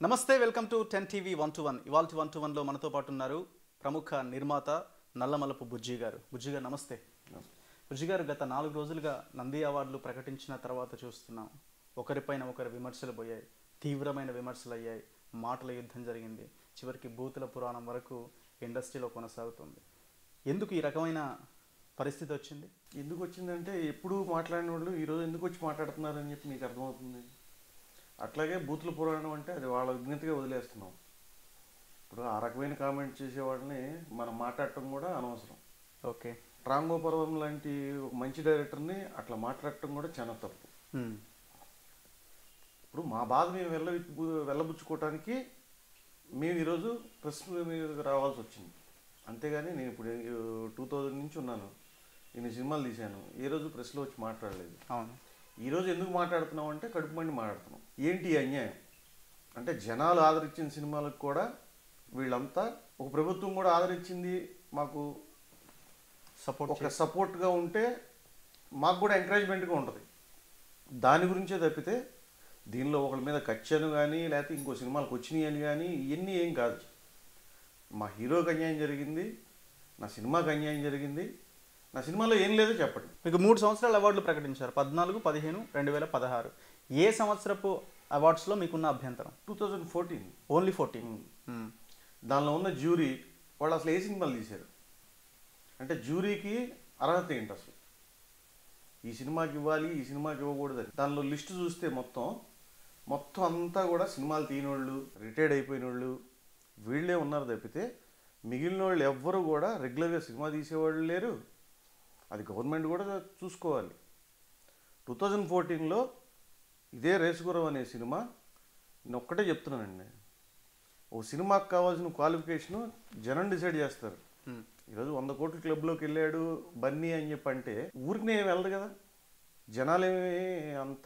నమస్తే welcome to ten TV one to one ఇవాళ one to వన్లో మనతో పాటు ఉన్నారు ప్రముఖ నిర్మాత నల్లమలపు బుజ్జి గారు బుజ్జి గారు నమస్తే బుజ్జి గారు గత నాలుగు రోజులుగా నంది అవార్డులు ప్రకటించిన తర్వాత చూస్తున్నాం ఒకరిపైన ఒకరి విమర్శలు పోయాయి తీవ్రమైన విమర్శలు అయ్యాయి మాటల యుద్ధం జరిగింది చివరికి బూతుల పురాణం వరకు ఇండస్ట్రీలో కొనసాగుతుంది ఎందుకు ఈ రకమైన పరిస్థితి వచ్చింది ఎందుకు వచ్చిందంటే ఎప్పుడు మాట్లాడిన వాళ్ళు ఈరోజు ఎందుకు వచ్చి మాట్లాడుతున్నారని చెప్పి మీకు అర్థమవుతుంది అట్లాగే బూతుల పురాణం అంటే అది వాళ్ళ విజ్ఞతగా వదిలేస్తున్నాం ఇప్పుడు ఆ రకమైన కామెంట్ చేసే వాళ్ళని మనం మాట్లాడటం కూడా అనవసరం ఓకే రాంగో పర్వం లాంటి ఒక మంచి డైరెక్టర్ని అట్లా మాట్లాడటం కూడా చాలా తప్పు ఇప్పుడు మా బాధ మేము వెళ్ళ వెళ్ళబుచ్చుకోవటానికి మేము ఈరోజు ప్రెస్ మీదకి రావాల్సి వచ్చింది అంతేగాని నేను ఇప్పుడు టూ థౌజండ్ నుంచి ఉన్నాను నేను సినిమాలు తీశాను ఏ రోజు ప్రెస్లో వచ్చి మాట్లాడలేదు అవును ఈరోజు ఎందుకు మాట్లాడుతున్నాం అంటే కడుపు మండి మాట్లాడుతున్నాం ఏంటి ఈ అన్యాయం అంటే జనాలు ఆదరించిన సినిమాలకు కూడా వీళ్ళంతా ఒక ప్రభుత్వం కూడా ఆదరించింది మాకు సపోర్ట్ ఒక సపోర్ట్గా ఉంటే మాకు కూడా ఎంకరేజ్మెంట్గా ఉంటుంది దాని గురించే తప్పితే దీనిలో ఒకళ్ళ మీద కచ్చాను కానీ లేకపోతే ఇంకో సినిమాలకు వచ్చినాయి అని కానీ ఇవన్నీ ఏం కాదు మా హీరోకి అన్యాయం జరిగింది నా సినిమాకి అన్యాయం జరిగింది నా సినిమాలో ఏం లేదో చెప్పండి మీకు మూడు సంవత్సరాల అవార్డులు ప్రకటించారు పద్నాలుగు పదిహేను రెండు వేల పదహారు ఏ సంవత్సరపు అవార్డ్స్లో మీకున్న అభ్యంతరం two thousand fourteen only fourteen దానిలో ఉన్న జ్యూరీ వాళ్ళు అసలు ఏ సినిమాలు తీశారు అంటే జ్యూరీకి అర్హత ఏంటి అసలు ఈ సినిమాకి ఇవ్వాలి ఈ సినిమాకి ఇవ్వకూడదు అని. దానిలో లిస్ట్ చూస్తే మొత్తం మొత్తం అంతా కూడా సినిమాలు తీయనోళ్ళు రిటైర్డ్ అయిపోయిన వాళ్ళు వీళ్ళే ఉన్నారు తప్పితే మిగిలిన వాళ్ళు ఎవ్వరు కూడా రెగ్యులర్గా సినిమా తీసేవాళ్ళు లేరు అది గవర్నమెంట్ కూడా చూసుకోవాలి టూ థౌజండ్ ఫోర్టీన్లో ఇదే రేసుగురం అనే సినిమా నేను ఒక్కటే చెప్తున్నానండి ఓ సినిమాకి కావాల్సిన క్వాలిఫికేషను జనం డిసైడ్ చేస్తారు ఈరోజు వంద కోట్ల క్లబ్లోకి వెళ్ళాడు బన్నీ అని చెప్పి అంటే ఊరికి ఏమి వెళ్ళదు కదా జనాలేమి అంత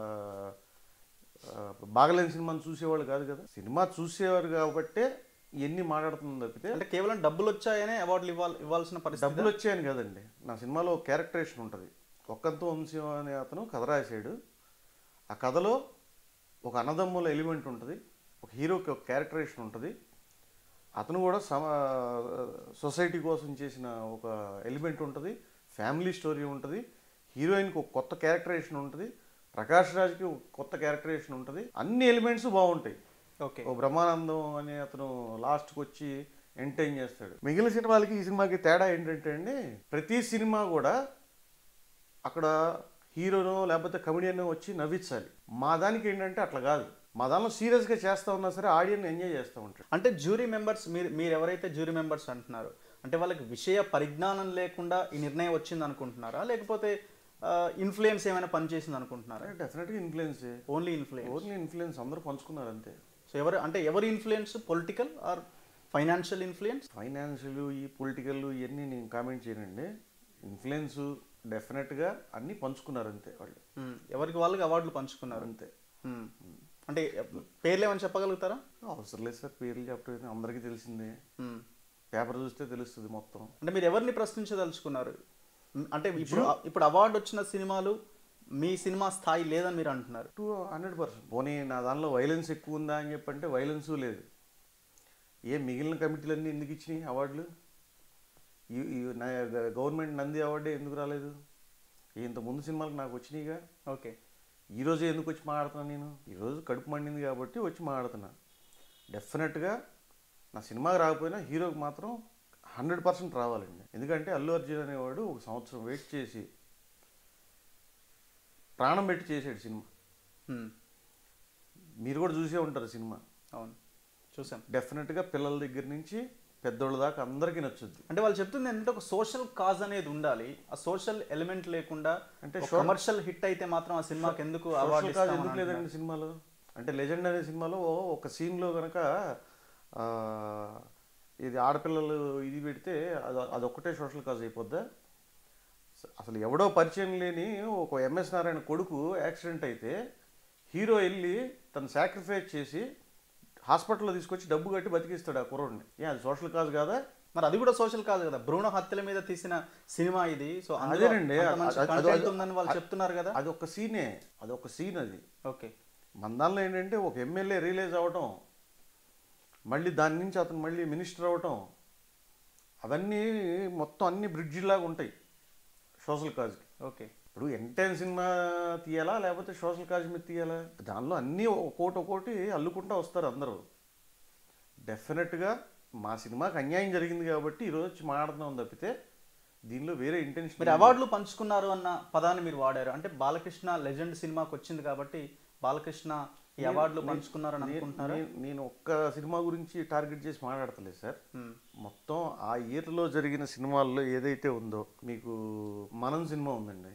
ఆ, బాగలేని సినిమాని చూసేవాళ్ళు కాదు కదా సినిమా చూసేవారు కాబట్టే ఇవన్నీ మాట్లాడుతుంది తప్పితే అంటే కేవలం డబ్బులు వచ్చాయనే అవార్డులు ఇవ్వాలి ఇవ్వాల్సిన పరిస్థితి డబ్బులు వచ్చాయని కదండి నా సినిమాలో ఒక క్యారెక్టరేషన్ ఉంటుంది ఒక్కంతో వంశం అనే అతను కథ రాశాడు ఆ కథలో ఒక అన్నదమ్ముల ఎలిమెంట్ ఉంటుంది ఒక హీరోకి ఒక క్యారెక్టరేషన్ ఉంటుంది అతను కూడా సమ సొసైటీ కోసం చేసిన ఒక ఎలిమెంట్ ఉంటుంది ఫ్యామిలీ స్టోరీ ఉంటుంది హీరోయిన్కి ఒక కొత్త క్యారెక్టరేషన్ ఉంటుంది ప్రకాష్ రాజ్కి ఒక కొత్త క్యారెక్టరేషన్ ఉంటుంది అన్ని ఎలిమెంట్స్ బాగుంటాయి ఓకే ఓ బ్రహ్మానందం అనే అతను లాస్ట్కి వచ్చి ఎంటైన్ చేస్తాడు మిగిలిన సినిమాలకి ఈ సినిమాకి తేడా ఏంటంటే అండి ప్రతి సినిమా కూడా అక్కడ హీరోనో లేకపోతే కమెడియన్ వచ్చి నవ్వించాలి మా దానికి ఏంటంటే అట్లా కాదు మా దానిలో సీరియస్గా చేస్తా ఉన్నా సరే ఆడియన్ ఎంజాయ్ చేస్తూ ఉంటాడు అంటే జ్యూరీ మెంబర్స్ మీరు మీరు ఎవరైతే జ్యూరీ మెంబర్స్ అంటున్నారు అంటే వాళ్ళకి విషయ పరిజ్ఞానం లేకుండా ఈ నిర్ణయం వచ్చింది అనుకుంటున్నారా లేకపోతే ఇన్ఫ్లుయెన్స్ ఏమైనా పనిచేసింది అనుకుంటున్నారా డెఫినెట్గా influence only influence only influence అందరూ పంచుకున్నారు అంతే సో ఎవరు అంటే ఎవరి influence political or financial influence financial ఈ పొలిటికల్ ఇవన్నీ నేను కామెంట్ చేయనండి ఇన్ఫ్లుయెన్స్ డెఫినెట్గా అన్నీ పంచుకున్నారు అంతే వాళ్ళు ఎవరికి వాళ్ళకి అవార్డులు పంచుకున్నారు అంతే మ్మ్. అంటే పేర్లు ఏమైనా చెప్పగలుగుతారా అవసరం లేదు సార్ పేర్లు చెప్పడం అందరికీ తెలిసిందే మ్మ్. పేపర్ చూస్తే తెలుస్తుంది మొత్తం అంటే మీరు ఎవరిని ప్రశ్నించదలుచుకున్నారు మ్, అంటే ఇప్పుడు ఇప్పుడు అవార్డు వచ్చిన సినిమాలు మీ సినిమా స్థాయి లేదని మీరు అంటున్నారు టూ హండ్రెడ్ పర్సెంట్ పోనీ నా దానిలో వైలెన్స్ ఎక్కువ ఉందా అని చెప్పంటే వైలెన్స్ లేదు ఏ మిగిలిన కమిటీలన్నీ ఎందుకు ఇచ్చినాయి అవార్డులు ఈ ఈ నా గవర్నమెంట్ నంది అవార్డే ఎందుకు రాలేదు ఇంత ముందు సినిమాలకు నాకు వచ్చినాయిగా ఓకే ఈరోజు ఎందుకు వచ్చి మాట్లాడుతున్నాను నేను ఈరోజు కడుపు మండింది కాబట్టి వచ్చి మాట్లాడుతున్నా డెఫినెట్గా నా సినిమాకి రాకపోయినా హీరోకి మాత్రం హండ్రెడ్ పర్సెంట్ రావాలండి ఎందుకంటే అల్లు అర్జున్ అనేవాడు ఒక సంవత్సరం వెయిట్ చేసి ప్రాణం పెట్టి చేసాడు సినిమా మ్మ్. మీరు కూడా చూసే ఉంటారు సినిమా అవును చూసాం డెఫినెట్గా పిల్లల దగ్గర నుంచి పెద్దోళ్ళ దాకా అందరికీ నచ్చుద్ది అంటే వాళ్ళు చెప్తుంది ఏంటంటే ఒక సోషల్ కాజ్ అనేది ఉండాలి ఆ సోషల్ ఎలిమెంట్ లేకుండా అంటే అంటే కమర్షియల్ హిట్ అయితే మాత్రం ఆ సినిమాకి ఎందుకు అవార్డు సోషల్ కాజ్ ఎందుకు లేదండి సినిమాలో అంటే లెజెండ్ అనే సినిమాలో ఒక సీన్లో కనుక ఆ, ఇది ఆడపిల్లలు ఇది పెడితే అది అదొక్కటే సోషల్ కాజ్ అయిపోద్దా స- అసలు ఎవడో పరిచయం లేని ఒక ఎంఎస్ నారాయణ కొడుకు యాక్సిడెంట్ అయితే హీరో వెళ్ళి తను సాక్రిఫైస్ చేసి హాస్పిటల్లో తీసుకొచ్చి డబ్బు కట్టి బతికిస్తాడు ఆ కుర్రోడిని ఏ అది సోషల్ కాజ్ కాదా మరి అది కూడా సోషల్ కాదు కదా భ్రూణ హత్యల మీద తీసిన సినిమా ఇది సో అందులో అదేనండి అంత మంచి అది- అది- content అది- ఉందని వాళ్ళు చెప్తున్నారు కదా అది ఒక సీనే అది ఒక సీన్ అది ఓకే మన దానిలో ఏంటంటే ఒక ఎమ్మెల్యే రిలీజ్ అవ్వటం మళ్ళీ దాని నుంచి అతను మళ్ళీ మినిస్టర్ అవ్వటం అవన్నీ మొత్తం అన్ని బ్రిడ్జిలాగా ఉంటాయి సోషల్ కాజ్కి ఓకే ఇప్పుడు ఎంటైన్ సినిమా తీయాలా లేకపోతే సోషల్ కాజ్ మీద తీయాలా దానిలో అన్నీ ఒక్కోటి ఒక్కోటి అల్లుకుంటూ వస్తారు అందరూ డెఫినెట్గా మా సినిమాకి అన్యాయం జరిగింది కాబట్టి ఈరోజు వచ్చి మాట్లాడుతున్నాం తప్పితే దీనిలో వేరే ఇంటెన్షన్ మీరు అవార్డులు పంచుకున్నారు అన్న పదాన్ని మీరు వాడారు అంటే బాలకృష్ణ లెజెండ్ సినిమాకి వచ్చింది కాబట్టి బాలకృష్ణ ఈ అవార్డులు పంచుకున్నారని అనుకుంటున్నారా నేను- నేను ఒక్క సినిమా గురించి టార్గెట్ చేసి మాట్లాడతలేదు సార్ మ్మ్. మొత్తం ఆ ఇయర్లో జరిగిన సినిమాల్లో ఏదైతే ఉందో మీకు మనం సినిమా ఉందండి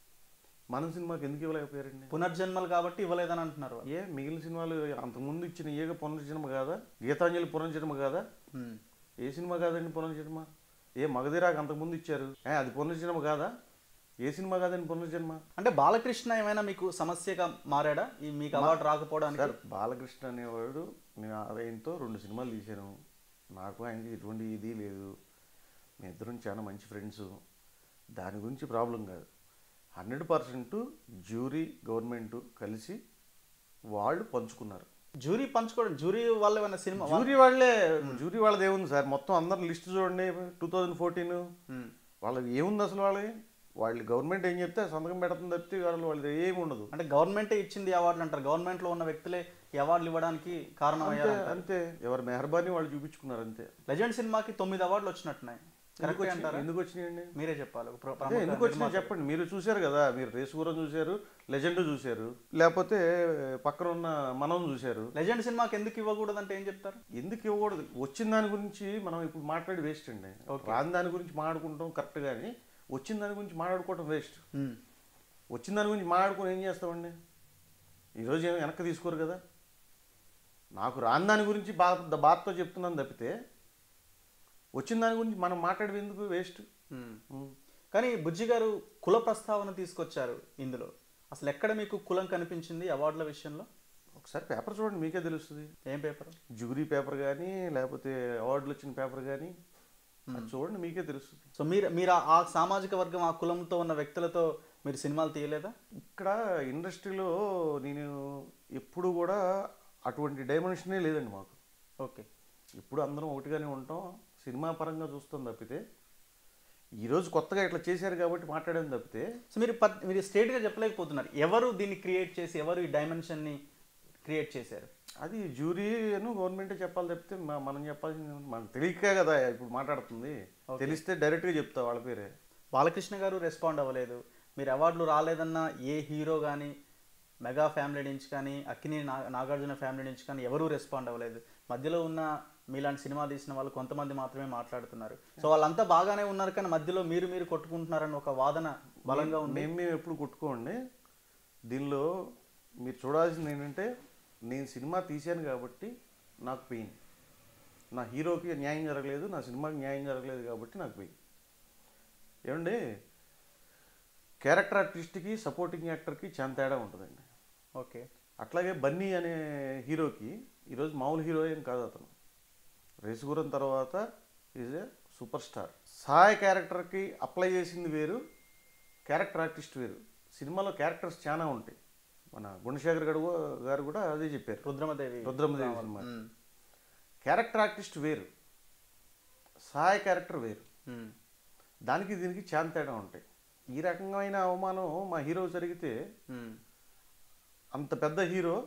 మనం సినిమాకి ఎందుకు ఇవ్వలేకపోయారండి పునర్జన్మలు కాబట్టి ఇవ్వలేదని అంటున్నారు వాళ్ళు. ఏ మిగిలిన సినిమాలు అంతకుముందు ఇచ్చిన ఏగ పునర్జన్మ కాదా గీతాంజలి పునర్జన్మ కాదా మ్మ్. ఏ సినిమా కాదండి పునర్జన్మ ఏ మగధీరాకు అంతకుముందు ఇచ్చారు ఏ అది పునర్జన్మ కాదా ఏ సినిమా కాదండి పునర్జన్మ అంటే బాలకృష్ణ ఏమైనా మీకు సమస్యగా మారాడా ఈ మీకు అవార్డు రాకపోవడానికి సార్ బాలకృష్ణ అనేవాడు నేను ఆదాయంతో రెండు సినిమాలు తీశాను నాకు ఆయనకి ఎటువంటి ఇది లేదు మీ ఇద్దరం చాలా మంచి ఫ్రెండ్స్ దాని గురించి ప్రాబ్లం కాదు హండ్రెడ్ పర్సెంట్ జ్యూరీ గవర్నమెంట్ కలిసి వాళ్ళు పంచుకున్నారు జ్యూరీ పంచుకోవడం జ్యూరీ వాళ్ళు ఏమైనా సినిమా జ్యూరీ వాళ్ళే జ్యూరీ వాళ్ళది ఏముంది సార్ మొత్తం అందరు లిస్ట్ చూడండి టూ థౌజండ్ ఫోర్టీన్ మ్మ్. వాళ్ళది ఏముంది అసలు వాళ్ళకి వాళ్ళు గవర్నమెంట్ ఏం చెప్తే సంతకం పెడుతుంది తప్పితే వాళ్ళు వాళ్ళది ఏమి ఉండదు అంటే గవర్నమెంటే ఇచ్చింది ఈ అవార్డులు అంటారు గవర్నమెంట్ లో ఉన్న వ్యక్తులే ఈ అవార్డులు ఇవ్వడానికి కారణం అంతే అయ్యారు అంతే ఎవరి మెహర్బానీ వాళ్ళు చూపించుకున్నారు అంతే లెజెండ్ సినిమాకి తొమ్మిది అవార్డులు వచ్చినట్టున్నాయి ఎందుకు కరెక్ట్ వచ్చినాయి? అంటారా ఎందుకు వచ్చినాయండి మీరే చెప్పాలి ఒక ప్ర- అదే ప్రముఖ ఎందుకు వచ్చినాయి నిర్మాత. చెప్పండి మీరు చూశారు కదా మీరు రేసుగురం చూశారు లెజెండ్ చూశారు లేకపోతే పక్కన ఉన్న మనం చూశారు లెజెండ్ సినిమాకి ఎందుకు ఇవ్వకూడదు అంటే ఏం చెప్తారు ఎందుకు ఇవ్వకూడదు వచ్చిన దాని గురించి మనం ఇప్పుడు మాట్లాడి వేస్ట్ అండి రాని దాని గురించి మాట్లాడుకుంటాం కరెక్ట్ కానీ వచ్చిన దాని గురించి మాట్లాడుకోవడం వేస్ట్ మ్మ్. వచ్చిన దాని గురించి మాట్లాడుకుని ఏం చేస్తామండి ఈరోజు ఏమి వెనక్కి తీసుకోరు కదా నాకు రాని దాని గురించి బాధ బాధతో చెప్తున్నాను తప్పితే వచ్చిన దాని గురించి మనం మాట్లాడేది ఎందుకు వేస్ట్ మ్మ్. కానీ బుజ్జి గారు కుల ప్రస్తావన తీసుకొచ్చారు ఇందులో అసలు ఎక్కడ మీకు కులం కనిపించింది అవార్డుల విషయంలో ఒకసారి పేపర్ చూడండి మీకే తెలుస్తుంది ఏం పేపర్ జూరీ పేపర్ కానీ లేకపోతే అవార్డులు వచ్చిన పేపర్ కానీ అది చూడండి మీకే తెలుస్తుంది సో మీరు మీరు ఆ- ఆ సామాజిక వర్గం ఆ కులంతో ఉన్న వ్యక్తులతో మీరు సినిమాలు తీయలేదా ఇక్కడ ఇండస్ట్రీలో నేను ఎప్పుడు కూడా అటువంటి డైమెన్షనే లేదండి మాకు ఓకే ఇప్పుడు అందరం ఒకటిగానే ఉంటాం సినిమా పరంగా చూస్తాం తప్పితే ఈరోజు కొత్తగా ఇట్లా చేశారు కాబట్టి మాట్లాడాం తప్పితే సో మీరు పర్- మీరు స్ట్రేట్గా చెప్పలేకపోతున్నారు ఎవరు దీన్ని క్రియేట్ చేసి ఎవరు ఈ డైమెన్షన్ని క్రియేట్ చేశారు అది జ్యూరీ అను గవర్నమెంటే చెప్పాలి తప్పితే మా- మనం చెప్పాల్సింది ఏముంది? మనకు తెలియకే కదా ఇప్పుడు మాట్లాడుతుంది తెలిస్తే డైరెక్ట్గా చెప్తా వాళ్ళ పేరే బాలకృష్ణ గారు రెస్పాండ్ అవ్వలేదు మీరు అవార్డులు రాలేదన్న ఏ హీరో కానీ మెగా ఫ్యామిలీ నుంచి కానీ అక్కిని నా నాగార్జున ఫ్యామిలీ నుంచి కానీ ఎవరూ రెస్పాండ్ అవ్వలేదు మధ్యలో ఉన్న మీలాంటి సినిమా తీసిన వాళ్ళు కొంతమంది మాత్రమే మాట్లాడుతున్నారు సో వాళ్ళంతా బాగానే ఉన్నారు కానీ మధ్యలో మీరు మీరు కొట్టుకుంటున్నారని ఒక వాదన బలంగా ఉంది మేము మేము ఎప్పుడు కొట్టుకోండి దీనిలో మీరు చూడాల్సింది ఏంటంటే నేను సినిమా తీశాను కాబట్టి నాకు పెయిన్ నా హీరోకి న్యాయం జరగలేదు నా సినిమాకి న్యాయం జరగలేదు కాబట్టి నాకు పెయిన్ ఏమండి క్యారెక్టర్ ఆర్టిస్ట్కి సపోర్టింగ్ యాక్టర్కి చాలా తేడా ఉంటుందండి ఓకే అట్లాగే బన్నీ అనే హీరోకి ఈరోజు మామూలు హీరో ఏం కాదు అతను రేసుగురం తర్వాత ఈజ్ ఏ సూపర్ స్టార్ సాయ్ క్యారెక్టర్కి అప్లై చేసింది వేరు క్యారెక్టర్ ఆర్టిస్ట్ వేరు సినిమాలో క్యారెక్టర్స్ చాలా ఉంటాయి మన గుణశేఖర్ గారు గారు కూడా అదే చెప్పారు రుద్రమదేవి రుద్రమదేవి సినిమా మ్మ్. క్యారెక్టర్ ఆర్టిస్ట్ వేరు సాయ్ క్యారెక్టర్ వేరు మ్మ్. దానికి దీనికి చాలా తేడా ఉంటాయి ఈ రకమైన అవమానం మా హీరో జరిగితే మ్మ్. అంత పెద్ద హీరో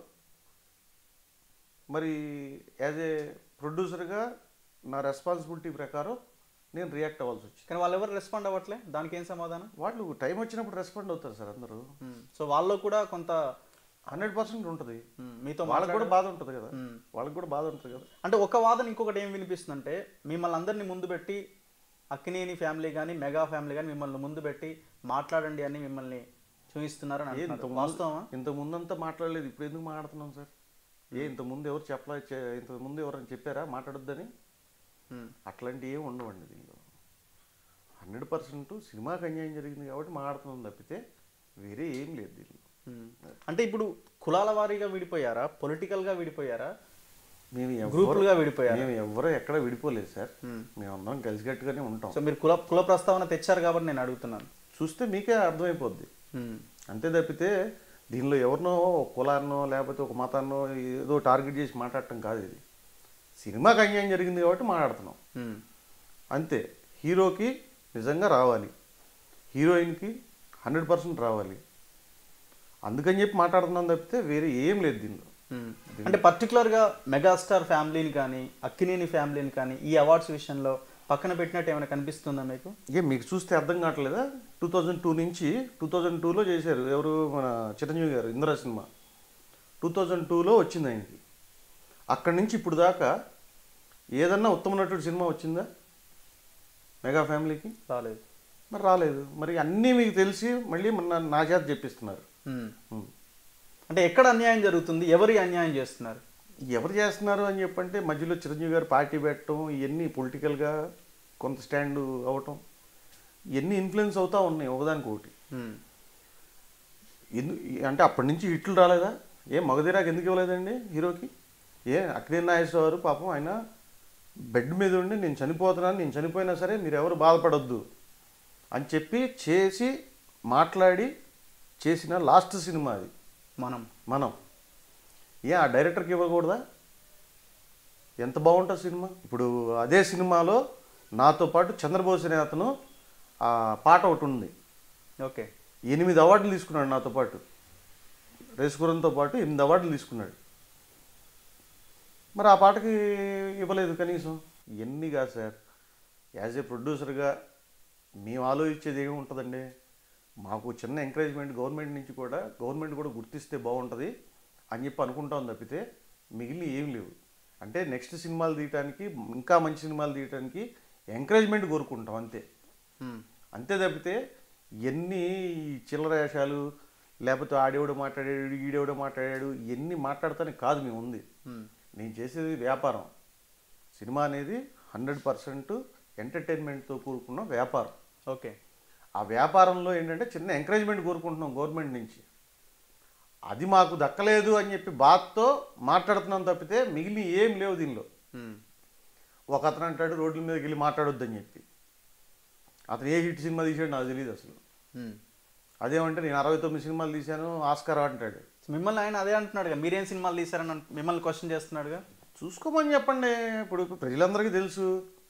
మరి యాజ్ ఏ ప్రొడ్యూసర్గా నా రెస్పాన్సిబిలిటీ ప్రకారం నేను రియాక్ట్ అవ్వాల్సి వచ్చింది కానీ వాళ్ళు ఎవరు రెస్పాండ్ అవ్వట్లే దానికి ఏం సమాధానం వాళ్ళు టైం వచ్చినప్పుడు రెస్పాండ్ అవుతారు సార్ అందరూ మ్మ్. సో వాళ్ళు కూడా కొంత హండ్రెడ్ పర్సెంట్ ఉంటుంది మ్మ్, మీతో వాళ్ళకి కూడా బాధ ఉంటుంది కదా మ్మ్. వాళ్ళకి కూడా బాధ ఉంటుంది కదా అంటే ఒక వాదన ఇంకొకటి ఏం వినిపిస్తుందంటే మిమ్మల్ని అందరినీ ముందు పెట్టి అక్కినేని ఫ్యామిలీ కానీ మెగా ఫ్యామిలీ కానీ మిమ్మల్ని ముందు పెట్టి మాట్లాడండి అని మిమ్మల్ని చూపిస్తున్నారని ఏ ఇంత అంటున్నారు ముందు వాస్తవమా ఇంత ముందంతా మాట్లాడలేదు ఇప్పుడు ఎందుకు మాట్లాడుతున్నాం సార్ ఏ ఇంత ముందు ఎవరు చెప్పలే చె- ఇంత ముందు ఎవరైనా చెప్పారా మాట్లాడొద్దని మ్మ్. అట్లాంటివి ఏమి ఉండవండి దీనిలో హండ్రెడ్ పర్సెంట్ సినిమాకి అన్యాయం జరిగింది కాబట్టి మాట్లాడుతున్నాం తప్పితే వేరే ఏం లేదు దీనిలో మ్మ్. అంటే ఇప్పుడు కులాల వారీగా విడిపోయారా పొలిటికల్ గా విడిపోయారా మేము ఎవ్వరు- గ్రూపులుగా విడిపోయారా మేము ఎవరు ఎక్కడ విడిపోలేదు సార్ మ్మ్. మేము అందరం కలిసికట్టుగానే ఉంటాం సో మీరు కుల కుల ప్రస్తావన తెచ్చారు కాబట్టి నేను అడుగుతున్నాను చూస్తే మీకే అర్థమైపోద్ది మ్మ్. అంతే తప్పితే దీనిలో ఎవరినో ఒక కులాన్నో లేకపోతే ఒక మతాన్నో ఏదో టార్గెట్ చేసి మాట్లాడటం కాదు ఇది సినిమాకి అన్యాయం జరిగింది కాబట్టి మాట్లాడుతున్నాం ఉమ్, అంతే హీరోకి నిజంగా రావాలి హీరోయిన్కి హండ్రెడ్ పర్సెంట్ రావాలి అందుకని చెప్పి మాట్లాడుతున్నాం తప్పితే వేరే ఏం లేదు దీనిలో ఉమ్. అంటే పర్టికులర్గా మెగాస్టార్ ఫ్యామిలీని కానీ అక్కినేని ఫ్యామిలీని కానీ ఈ అవార్డ్స్ విషయంలో పక్కన పెట్టినట్టు ఏమైనా కనిపిస్తుందా మీకు ఏ మీకు చూస్తే అర్థం కావట్లేదా టూ థౌజండ్ టూ నుంచి టూ థౌజండ్ టూలో చేశారు ఎవరు మన చిరంజీవి గారు ఇందిరా సినిమా టూ థౌజండ్ టూలో వచ్చింది ఆయనకి అక్కడి నుంచి ఇప్పుడు దాకా ఏదన్నా ఉత్తమ నటుడు సినిమా వచ్చిందా మెగా ఫ్యామిలీకి రాలేదు మరి రాలేదు మరి అన్నీ మీకు తెలిసి మళ్ళీ మన నా చేత చెప్పిస్తున్నారు ఉమ్. ఉం. అంటే ఎక్కడ అన్యాయం జరుగుతుంది ఎవరి అన్యాయం చేస్తున్నారు ఎవరు చేస్తున్నారు అని చెప్పంటే మధ్యలో చిరంజీవి గారు పార్టీ పెట్టడం ఇవన్నీ పొలిటికల్గా కొంత స్టాండ్ అవటం ఇవన్నీ ఇన్ఫ్లుయెన్స్ అవుతా ఉన్నాయి ఒకదానికి ఒకటి ఉమ్. ఎందు అంటే అప్పటి నుంచి హిట్లు రాలేదా ఏ మగధీరాకి ఎందుకు ఇవ్వలేదండి హీరోకి ఏ అక్కినే నాగేశ్వర గారు పాపం ఆయన బెడ్ మీద ఉండి నేను చనిపోతున్నాను నేను చనిపోయినా సరే మీరు ఎవరు బాధపడొద్దు అని చెప్పి చేసి మాట్లాడి చేసిన లాస్ట్ సినిమా అది మనం మనం ఏ ఆ డైరెక్టర్కి ఇవ్వకూడదా ఎంత బాగుంటుంది సినిమా ఇప్పుడు అదే సినిమాలో నాతో పాటు చంద్రబోస్ అనే అతను ఆ పాట ఒకటి ఉంది ఓకే ఎనిమిది అవార్డులు తీసుకున్నాడు నాతో పాటు రేసుగురంతో పాటు ఎనిమిది అవార్డులు తీసుకున్నాడు మరి ఆ పాటకి ఇవ్వలేదు కనీసం ఇవన్నీ కాదు సార్ యాజ్ ఏ ప్రొడ్యూసర్గా మేము ఆలోచించేది ఏమి ఉంటుందండి మాకు చిన్న ఎంకరేజ్మెంట్ గవర్నమెంట్ నుంచి కూడా గవర్నమెంట్ కూడా గుర్తిస్తే బాగుంటుంది అని చెప్పి అనుకుంటాం తప్పితే మిగిలిన ఏం లేవు అంటే నెక్స్ట్ సినిమాలు తీయటానికి ఇంకా మంచి సినిమాలు తీయటానికి ఎంకరేజ్మెంట్ కోరుకుంటాం అంతే ఉమ్. అంతే తప్పితే ఎన్ని ఈ చిల్లర వేషాలు లేకపోతే ఆడేవాడు మాట్లాడాడు ఈడేవాడు మాట్లాడాడు ఎన్ని మాట్లాడతానే కాదు మేము ఉంది ఉమ్. నేను చేసేది వ్యాపారం సినిమా అనేది హండ్రెడ్ పర్సెంట్ ఎంటర్టైన్మెంట్తో కూడుకున్న వ్యాపారం ఓకే ఆ వ్యాపారంలో ఏంటంటే చిన్న ఎంకరేజ్మెంట్ కోరుకుంటున్నాం గవర్నమెంట్ నుంచి అది మాకు దక్కలేదు అని చెప్పి బాధతో మాట్లాడుతున్నాం తప్పితే మిగిలిన ఏం లేవు దీనిలో ఉమ్. ఒక అతను అంటాడు రోడ్ల మీదకి వెళ్ళి మాట్లాడొద్దని చెప్పి అతను ఏ హిట్ సినిమా తీసాడు నాకు తెలియదు అసలు ఉమ్. అదేమంటే నేను అరవై తొమ్మిది సినిమాలు తీశాను ఆస్కార్ అంటాడు సో మిమ్మల్ని ఆయన అదే అంటున్నాడుగా మీరేం సినిమాలు తీశారని అంట- మిమ్మల్ని క్వశ్చన్ చేస్తున్నాడుగా చూసుకోమని చెప్పండి ఇప్పుడు ప్రజలందరికీ తెలుసు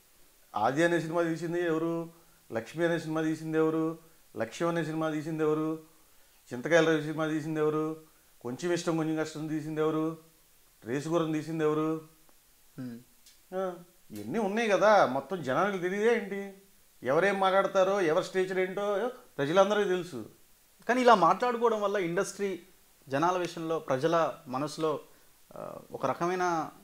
ఆది అనే సినిమా తీసింది ఎవరు లక్ష్మి అనే సినిమా తీసింది ఎవరు లక్ష్యం అనే సినిమా తీసింది ఎవరు చింతకాయల రవి సినిమా తీసింది ఎవరు కొంచెం ఇష్టం కొంచెం కష్టం తీసింది ఎవరు రేసుగురం తీసింది ఎవరు ఉమ్. ఆ, ఇవన్నీ ఉన్నాయి కదా మొత్తం జనానికి తెలియదే ఏంటి ఎవరేం మాట్లాడతారో ఎవరి స్టేచర్ ఏంటో ప్రజలందరికీ తెలుసు కానీ ఇలా మాట్లాడుకోవడం వల్ల ఇండస్ట్రీ జనాల విషయంలో ప్రజల మనసులో ఆ, ఒక రకమైన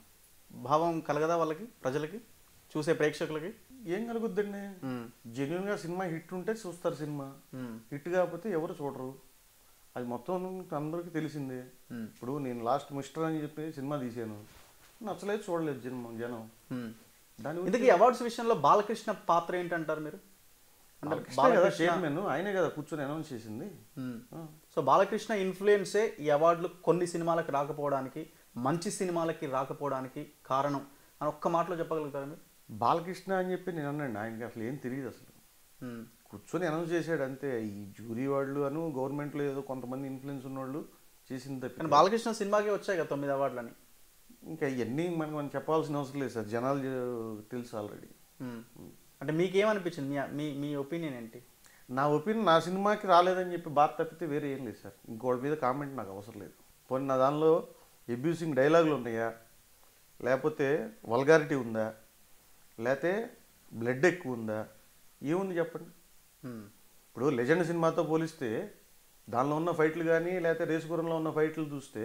భావం కలగదా వాళ్ళకి ప్రజలకి చూసే ప్రేక్షకులకి ఏం కలుగుద్దండి ఉమ్. జెన్యున్గా సినిమా హిట్ ఉంటే చూస్తారు సినిమా ఉమ్. హిట్ కాకపోతే ఎవరు చూడరు అది మొత్తం అందరికీ తెలిసిందే ఉమ్. ఇప్పుడు నేను లాస్ట్ మిస్టర్ అని చెప్పి సినిమా తీశాను నచ్చలేదు చూడలేదు జనం జనం ఉమ్. దాని గురించి ఇందుకు ఈ అవార్డ్స్ విషయంలో బాలకృష్ణ పాత్ర ఏంటంటారు మీరు అంటే బాలకృష్ణ కదా చైర్మన్ ఆయనే కదా కూర్చొని అనౌన్స్ చేసింది ఉమ్. ఆ. సో బాలకృష్ణ ఇన్ఫ్లుయెన్సే ఈ అవార్డులు కొన్ని సినిమాలకు రాకపోవడానికి మంచి సినిమాలకి రాకపోవడానికి కారణం అని ఒక్క మాటలో చెప్పగలుగుతారా మీరు బాలకృష్ణ అని చెప్పి నేను అన్నాను ఆయనకి అసలు ఏం తెలియదు అసలు ఉమ్. కూర్చొని అనౌన్స్ చేశాడు అంతే ఈ జూరీ వాళ్ళు అను గవర్నమెంట్లో ఏదో కొంతమంది ఇన్ఫ్లుయెన్స్ ఉన్నవాళ్ళు చేసింది కానీ తప్పి బాలకృష్ణ సినిమాకే వచ్చాయి కదా తొమ్మిది అవార్డులని ఇంకా ఇవన్నీ మనకు మనం చెప్పాల్సిన అవసరం లేదు సార్ జనాలు జ- తెలుసు ఆల్రెడీ ఉమ్. అంటే మీకేమనిపించింది మీ మీ మీ ఒపీనియన్ ఏంటి నా ఒపీనియన్ నా సినిమాకి రాలేదని చెప్పి బాధ తప్పితే వేరే ఏం లేదు సార్ ఇంకోటి మీద కామెంట్ నాకు అవసరం లేదు పోనీ నా దానిలో అబ్యూసింగ్ డైలాగులు ఉన్నాయా లేకపోతే వల్గారిటీ ఉందా లేకపోతే బ్లడ్ ఎక్కువ ఉందా ఏముంది చెప్పండి ఉమ్. ఇప్పుడు లెజెండ్ సినిమాతో పోలిస్తే దానిలో ఉన్న ఫైట్లు కానీ లేకపోతే రేసుగురంలో ఉన్న ఫైట్లు చూస్తే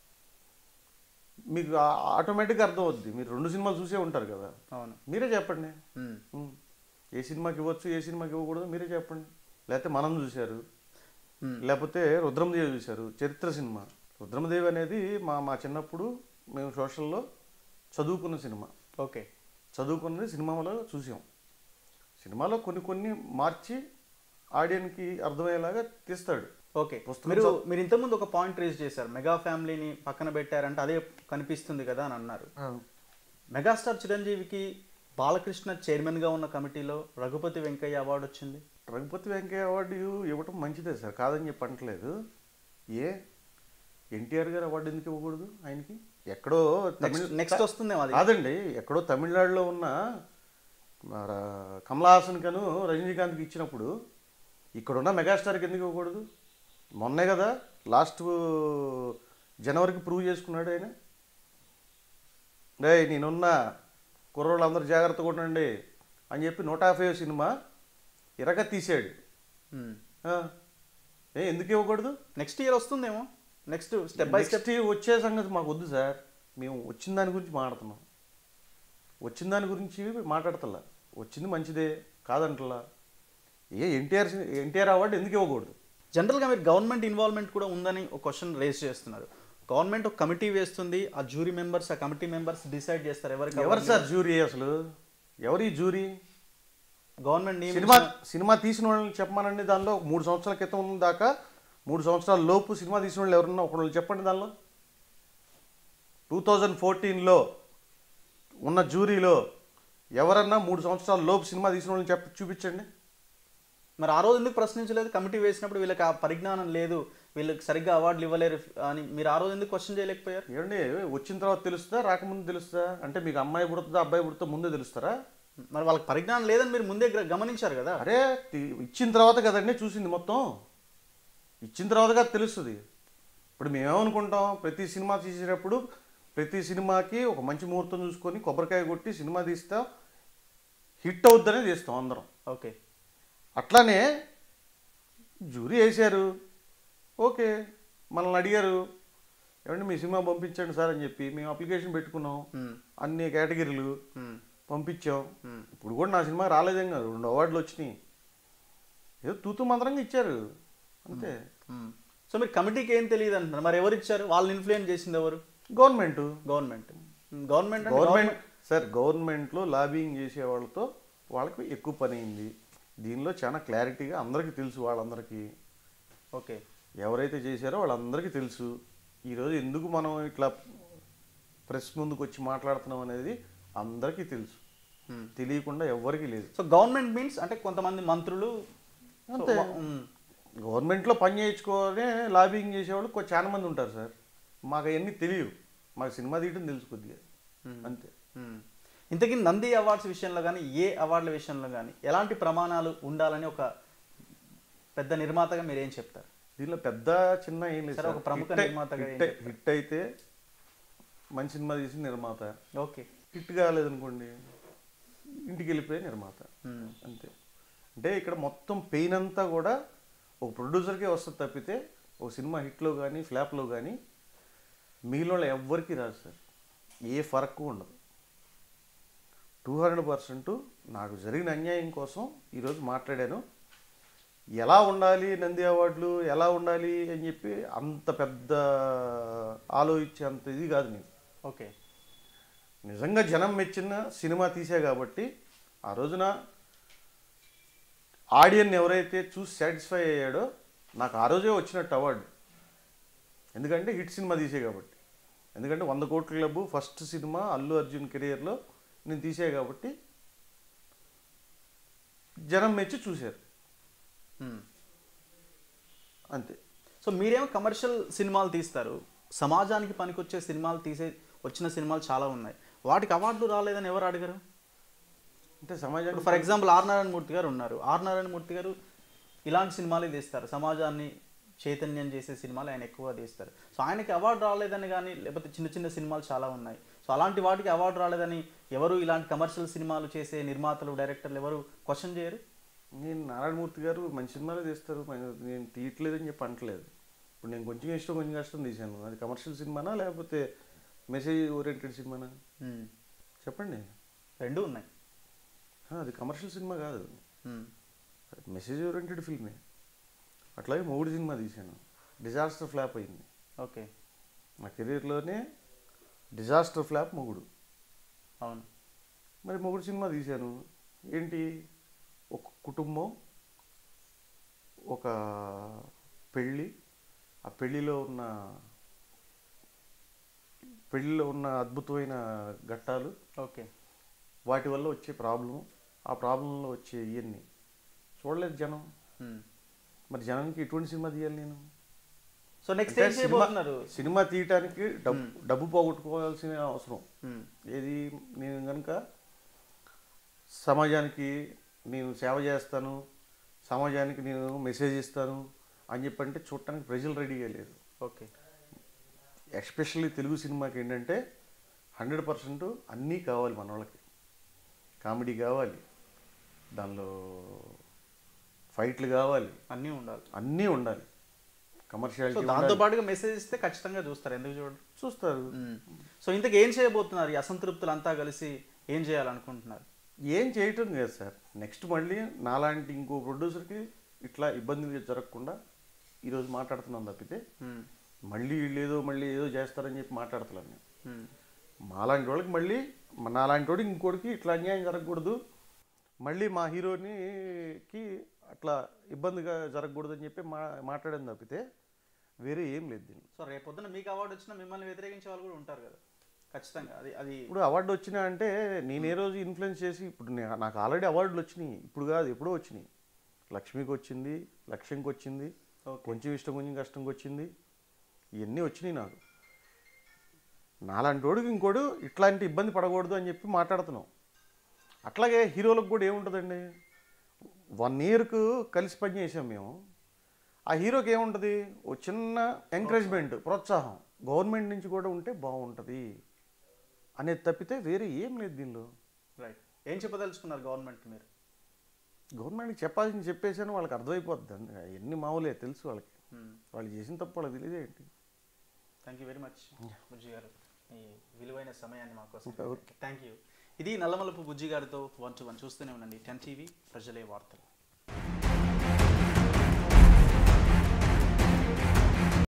మీకు ఆ- ఆటోమేటిక్గా అర్థం అవుద్ది మీరు రెండు సినిమాలు చూసే ఉంటారు కదా అవును మీరే చెప్పండి ఉమ్. ఉం. ఏ సినిమాకి ఇవ్వచ్చు ఏ సినిమాకి ఇవ్వకూడదు మీరే చెప్పండి లేకపోతే మనం చూశారు ఉమ్. లేకపోతే రుద్రమదేవి చూశారు చరిత్ర సినిమా రుద్రమదేవి అనేది మా మా చిన్నప్పుడు మేము సోషల్లో చదువుకున్న సినిమా ఓకే చదువుకున్నది సినిమాలో చూసాం సినిమాలో కొన్ని కొన్ని మార్చి ఆడియన్కి అర్థమయ్యేలాగా తీస్తాడు ఓకే పుస్తకం మీరు చదువు- మీరు ఇంతకుముందు ఒక పాయింట్ రేజ్ చేశారు మెగా ఫ్యామిలీని పక్కన పెట్టారంటే అదే కనిపిస్తుంది కదా అని అన్నారు మెగాస్టార్ చిరంజీవికి బాలకృష్ణ చైర్మన్గా ఉన్న కమిటీలో రఘుపతి వెంకయ్య అవార్డు వచ్చింది రఘుపతి వెంకయ్య అవార్డు ఇవ్వటం మంచిదే సార్ కాదని చెప్పి అంటలేదు ఏ ఎన్టీఆర్ గారు అవార్డు ఎందుకు ఇవ్వకూడదు ఆయనకి ఎక్కడో తమిళ నెక్స్ట్ వస్తుందేమో అది కాదండి ఎక్కడో తమిళనాడులో ఉన్న మన కమలాసన్ కను రజనీకాంత్కి ఇచ్చినప్పుడు ఇక్కడున్న మెగాస్టార్కి ఎందుకు ఇవ్వకూడదు మొన్నే కదా లాస్ట్ జనవరికి ప్రూవ్ చేసుకున్నాడు ఆయన రే నేనున్న కుర్రోళ్ళు అందరూ జాగ్రత్తగా ఉండండి అని చెప్పి నూట యాభై సినిమా ఇరగ తీసాడు ఆ, ఏ ఎందుకు ఇవ్వకూడదు నెక్స్ట్ ఇయర్ వస్తుందేమో next step by step next వచ్చే సంగతి మాకు వద్దు సార్ మేము వచ్చిన దాని గురించి మాట్లాడుతున్నాం వచ్చిన దాని గురించి మాట్లాడతలా వచ్చింది మంచిదే కాదంటలా ఏ ఎన్టీఆర్ ఎన్టీఆర్ అవార్డు ఎందుకు ఇవ్వకూడదు జనరల్గా మీరు గవర్నమెంట్ ఇన్వాల్వ్మెంట్ కూడా ఉందని ఒక క్వశ్చన్ రేస్ చేస్తున్నారు గవర్నమెంట్ ఒక కమిటీ వేస్తుంది ఆ జ్యూరీ మెంబర్స్ ఆ కమిటీ మెంబర్స్ డిసైడ్ చేస్తారు ఎవరికి ఎవరు సార్ జ్యూరీ అసలు ఎవరి జ్యూరీ గవర్నమెంట్ సినిమా సినిమా తీసిన వాళ్ళని చెప్పమానండి దానిలో మూడు సంవత్సరాల క్రితం దాకా మూడు సంవత్సరాల లోపు సినిమా తీసిన వాళ్ళు ఎవరన్నా ఒకళ్ళు చెప్పండి దానిలో టూ థౌజండ్ ఫోర్టీన్లో ఉన్న జ్యూరీలో ఎవరన్నా మూడు సంవత్సరాల లోపు సినిమా తీసిన వాళ్ళని చెప్ప చూపించండి మరి ఆ రోజు ఎందుకు ప్రశ్నించలేదు కమిటీ వేసినప్పుడు వీళ్ళకి ఆ పరిజ్ఞానం లేదు వీళ్ళకి సరిగ్గా అవార్డులు ఇవ్వలేరు అని మీరు ఆ రోజు ఎందుకు క్వశ్చన్ చేయలేకపోయారు ఏమండి వచ్చిన తర్వాత తెలుస్తుందా రాకముందు తెలుస్తుందా అంటే మీకు అమ్మాయి పుడుతుందా అబ్బాయి పుడుతుందా ముందే తెలుస్తారా మరి వాళ్ళకి పరిజ్ఞానం లేదని మీరు ముందే గ్ర- గమనించారు కదా అరే తి- ఇచ్చిన తర్వాత కదండి చూసింది మొత్తం ఇచ్చిన తర్వాత కదా తెలుస్తుంది ఇప్పుడు మేమేమనుకుంటాం ప్రతి సినిమా తీసేటప్పుడు ప్రతి సినిమాకి ఒక మంచి ముహూర్తం చూసుకొని కొబ్బరికాయ కొట్టి సినిమా తీస్తాం హిట్ అవుద్దనే తీస్తాం అందరం ఓకే అట్లానే జ్యూరీ వేశారు ఓకే మనల్ని అడిగారు ఏమండి మీ సినిమా పంపించండి సార్ అని చెప్పి మేము అప్లికేషన్ పెట్టుకున్నాం మ్మ్. అన్ని కేటగిరీలు మ్మ్. పంపించాం మ్మ్. ఇప్పుడు కూడా నా సినిమా రాలేదేం కాదు రెండు అవార్డులు వచ్చినాయి ఏదో తూతు మంత్రంగా ఇచ్చారు అంతే మ్మ్. సో మీరు కమిటీకి ఏం తెలియదు అంటున్నారు మరి ఎవరు ఇచ్చారు వాళ్ళని ఇన్ఫ్లుయెన్స్ చేసింది ఎవరు గవర్నమెంట్ గవర్నమెంట్ గవర్నమెంట్ అంటే గవర్నమెంట్ సార్ గవర్నమెంట్లో లాబింగ్ చేసే వాళ్ళతో వాళ్ళకి ఎక్కువ పని అయింది దీనిలో చాలా క్లారిటీగా అందరికీ తెలుసు వాళ్ళందరికీ ఓకే ఎవరైతే చేశారో వాళ్ళందరికీ తెలుసు ఈరోజు ఎందుకు మనం ఇట్లా ప్రెస్ ముందుకు వచ్చి మాట్లాడుతున్నాం అనేది అందరికీ తెలుసు మ్మ్. తెలియకుండా ఎవ్వరికీ లేదు సో గవర్నమెంట్ మీన్స్ అంటే కొంతమంది మంత్రులు సో అంతే. వా- మ్మ్. గవర్నమెంట్లో పని చేయించుకొని లాబింగ్ చేసేవాళ్ళు కొ- చాలా మంది ఉంటారు సార్ మాకు అవన్నీ తెలియవు మాకు సినిమా తీయడం తెలుసు కొద్దిగా అంతే మ్మ్. ఇంతకీ నంది అవార్డ్స్ విషయంలో కానీ ఏ అవార్డుల విషయంలో కానీ ఎలాంటి ప్రమాణాలు ఉండాలని ఒక పెద్ద నిర్మాతగా మీరు ఏం చెప్తారు దీనిలో పెద్ద చిన్న ఏం లేదు సరే, సార్. ఒక ప్రముఖ హిట్ అయి- నిర్మాతగా ఏం హిట్ అయి- హిట్ అయితే మంచి సినిమా తీసిన నిర్మాత ఓకే హిట్ కాలేదనుకోండి ఇంటికి వెళ్ళిపోయే నిర్మాత మ్మ్. అంతే అంటే ఇక్కడ మొత్తం పెయిన్ అంతా కూడా ఒక ప్రొడ్యూసర్కే వస్తుంది తప్పితే ఒక సినిమా హిట్లో కానీ ఫ్లాప్లో కానీ మిగిలిన వాళ్ళు ఎవ్వరికీ రాదు సార్ ఏ ఫరక్ ఉండదు టూ హండ్రెడ్ పర్సెంట్ నాకు జరిగిన అన్యాయం కోసం ఈరోజు మాట్లాడాను ఎలా ఉండాలి నంది అవార్డులు ఎలా ఉండాలి అని చెప్పి అంత పెద్ద ఆలోచించే అంత ఇది కాదు నేను ఓకే నిజంగా జనం మెచ్చిన సినిమా తీసా కాబట్టి ఆ రోజున ఆడియన్ ఎవరైతే చూసి సాటిస్ఫై అయ్యాడో నాకు ఆ రోజే వచ్చినట్టు అవార్డు ఎందుకంటే హిట్ సినిమా తీసే కాబట్టి ఎందుకంటే వంద కోట్ల క్లబ్ ఫస్ట్ సినిమా అల్లు అర్జున్ కెరియర్లో నేను తీసే కాబట్టి జనం మెచ్చి చూశారు మ్మ్. అంతే సో మీరేమో కమర్షియల్ సినిమాలు తీస్తారు సమాజానికి పనికొచ్చే సినిమాలు తీసే వచ్చిన సినిమాలు చాలా ఉన్నాయి వాటికి అవార్డులు రాలేదని ఎవరు అడిగారు అంటే ఇప్పుడు సమాజానికి for example R Narayana Murthy గారు ఉన్నారు ఆర్ నారాయణ మూర్తి గారు ఇలాంటి సినిమాలే తీస్తారు సమాజాన్ని చైతన్యం చేసే సినిమాలు ఆయన ఎక్కువ తీస్తారు సో ఆయనకి అవార్డు రాలేదని కానీ లేకపోతే చిన్న చిన్న సినిమాలు చాలా ఉన్నాయి సో అలాంటి వాటికి అవార్డు రాలేదని ఎవరు ఇలాంటి కమర్షియల్ సినిమాలు చేసే నిర్మాతలు డైరెక్టర్లు ఎవరు క్వశ్చన్ చేయరు నేను నారాయణమూర్తి గారు మంచి సినిమాలే తీస్తారు మన- నేను తీయట్లేదని చెప్పి అంటలేదు ఇప్పుడు నేను కొంచెం ఇష్టం కొంచెం కష్టం తీశాను అది కమర్షియల్ సినిమానా లేకపోతే మెసేజ్ ఓరియంటెడ్ సినిమానా మ్మ్. చెప్పండి రెండూ ఉన్నాయి ఆ, అది కమర్షియల్ సినిమా కాదు మ్మ్. మెసేజ్ ఓరియంటెడ్ ఫిల్మే అట్లాగే మొగుడు సినిమా తీశాను డిజాస్టర్ ఫ్లాప్ అయింది ఓకే నా కెరీర్లోనే డిజాస్టర్ ఫ్లాప్ మొగుడు అవును మరి మొగుడు సినిమా తీశాను ఏంటి ఒక కుటుంబం ఒక పెళ్ళి ఆ పెళ్ళిలో ఉన్న పెళ్ళిలో ఉన్న అద్భుతమైన ఘట్టాలు ఓకే వాటి వల్ల వచ్చే ప్రాబ్లం ఆ ప్రాబ్లంలో వచ్చే ఇవన్నీ చూడలేదు జనం మ్మ్. మరి జనానికి ఎటువంటి సినిమా తీయాలి నేను సో నెక్స్ట్ అంటే ఏం చేయబోతున్నారు సినిమా తీయటానికి డబ్బు డబ్బు పోగొట్టుకోవాల్సిన అవసరం మ్మ్. ఏది నేను కనుక సమాజానికి నేను సేవ చేస్తాను సమాజానికి నేను మెసేజ్ ఇస్తాను అని చెప్పంటే చూడటానికి ప్రజలు రెడీగా లేరు ఓకే ఎస్పెషల్లీ తెలుగు సినిమాకి ఏంటంటే హండ్రెడ్ పర్సెంట్ అన్నీ కావాలి మన వాళ్ళకి కామెడీ కావాలి దానిలో ఫైట్లు కావాలి అన్నీ ఉండాలి అన్నీ ఉండాలి సో కమర్షియాలిటీ దాంతో పాటుగా మెసేజ్ ఇస్తే ఖచ్చితంగా చూస్తారు ఎందుకు చూడండి చూస్తారు సో ఇంతకు ఏం చేయబోతున్నారు ఈ అసంతృప్తులు అంతా కలిసి ఏం చేయాలనుకుంటున్నారు ఏం చేయటం లేదు సార్ నెక్స్ట్ మళ్ళీ నాలాంటి ఇంకో ప్రొడ్యూసర్కి ఇట్లా ఇబ్బందులు జరగకుండా ఈరోజు మాట్లాడుతున్నాం తప్పితే మ్మ్. మళ్ళీ వీళ్ళు ఏదో మళ్ళీ ఏదో చేస్తారని చెప్పి మాట్లాడుతున్నాను నేను మ్మ్. మాలాంటి వాళ్ళకి మళ్ళీ మా- నాలాంటి వాడికి ఇంకోటికి ఇట్లా అన్యాయం జరగకూడదు మళ్ళీ మా హీరోనికి అట్లా ఇబ్బందిగా జరగకూడదు అని చెప్పి మా మాట్లాడడం తప్పితే వేరే ఏం లేదు దీన్ని సో రేపొద్దున మీకు అవార్డు వచ్చినా మిమ్మల్ని వ్యతిరేకించే వాళ్ళు కూడా ఉంటారు కదా ఖచ్చితంగా అది అది ఇప్పుడు అవార్డు వచ్చినా అంటే నేను ఏ రోజు ఇన్ఫ్లుయెన్స్ చేసి ఇప్పుడు నే- నాకు ఆల్రెడీ అవార్డులు వచ్చినాయి ఇప్పుడు కాదు ఎప్పుడో వచ్చినాయి లక్ష్మికి వచ్చింది లక్ష్యంకి వచ్చింది Okay. కొంచెం ఇష్టం కొంచెం కష్టంకి వచ్చింది ఇవన్నీ వచ్చినాయి నాకు నాలాంటి వాడికి ఇంకోడు ఇట్లాంటి ఇబ్బంది పడకూడదు అని చెప్పి మాట్లాడుతున్నాం అట్లాగే హీరోలకు కూడా ఏముంటుందండి వన్ ఇయర్కు కలిసి పని చేసాం మేము ఆ హీరోకి ఏముంటుంది ఓ చిన్న ఎంకరేజ్మెంట్ ప్రోత్సాహం గవర్నమెంట్ నుంచి కూడా ఉంటే బాగుంటుంది అనేది తప్పితే వేరే ఏం లేదు దీనిలో రైట్ ఏం చెప్పదలుచుకున్నారు గవర్నమెంట్ మీరు గవర్నమెంట్కి చెప్పాల్సింది చెప్పేసాను వాళ్ళకి అర్థమైపోద్ది అంతే. ఎన్ని మామూలే తెలుసు వాళ్ళకి వాళ్ళు చేసిన తప్పు వాళ్ళకి తెలియదు ఏంటి thank you very much Bujji గారు మీ విలువైన సమయాన్ని మా కోసం Okay. థ్యాంక్ యూ ఇది నల్లమలపు బుజ్జి గారితో వన్ టు వన్ చూస్తూనే ఉండండి టెన్ టీవీ ప్రజలే వార్తలు